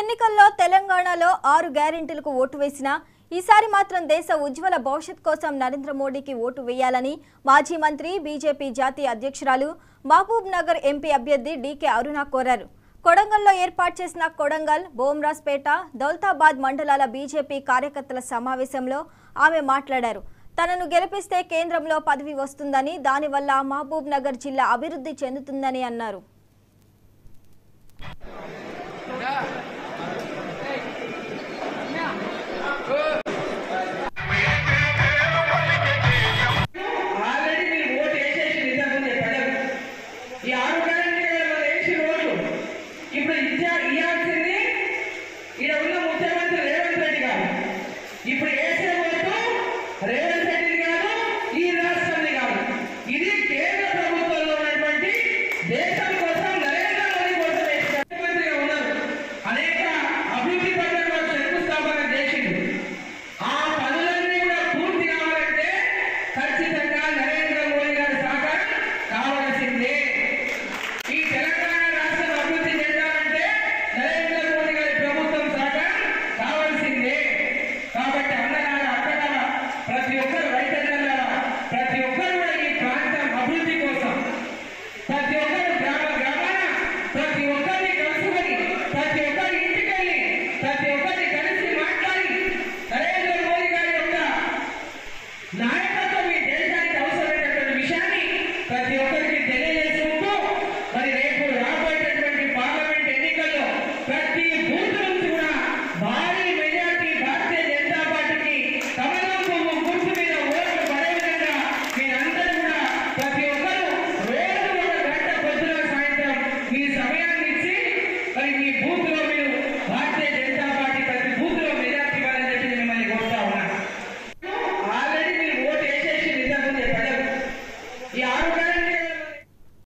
ఎన్నికల్లో తెలంగాణలో ఆరు గ్యారెంటీలకు ఓటు వేసినా ఈసారి మాత్రం దేశ ఉజ్వల భవిష్యత్ కోసం నరేంద్ర మోడీకి ఓటు వేయాలని మాజీ మంత్రి బీజేపీ జాతీయ అధ్యక్షురాలు మహబూబ్ నగర్ ఎంపీ అభ్యర్థి డీకే అరుణ కోరారు కొడంగల్లో ఏర్పాటు చేసిన కొడంగల్ బోమ్రాస్పేట దౌలతాబాద్ మండలాల బీజేపీ కార్యకర్తల సమావేశంలో ఆమె మాట్లాడారు తనను గెలిపిస్తే కేంద్రంలో పదవి వస్తుందని దానివల్ల మహబూబ్ నగర్ జిల్లా అభివృద్ధి చెందుతుందని అన్నారు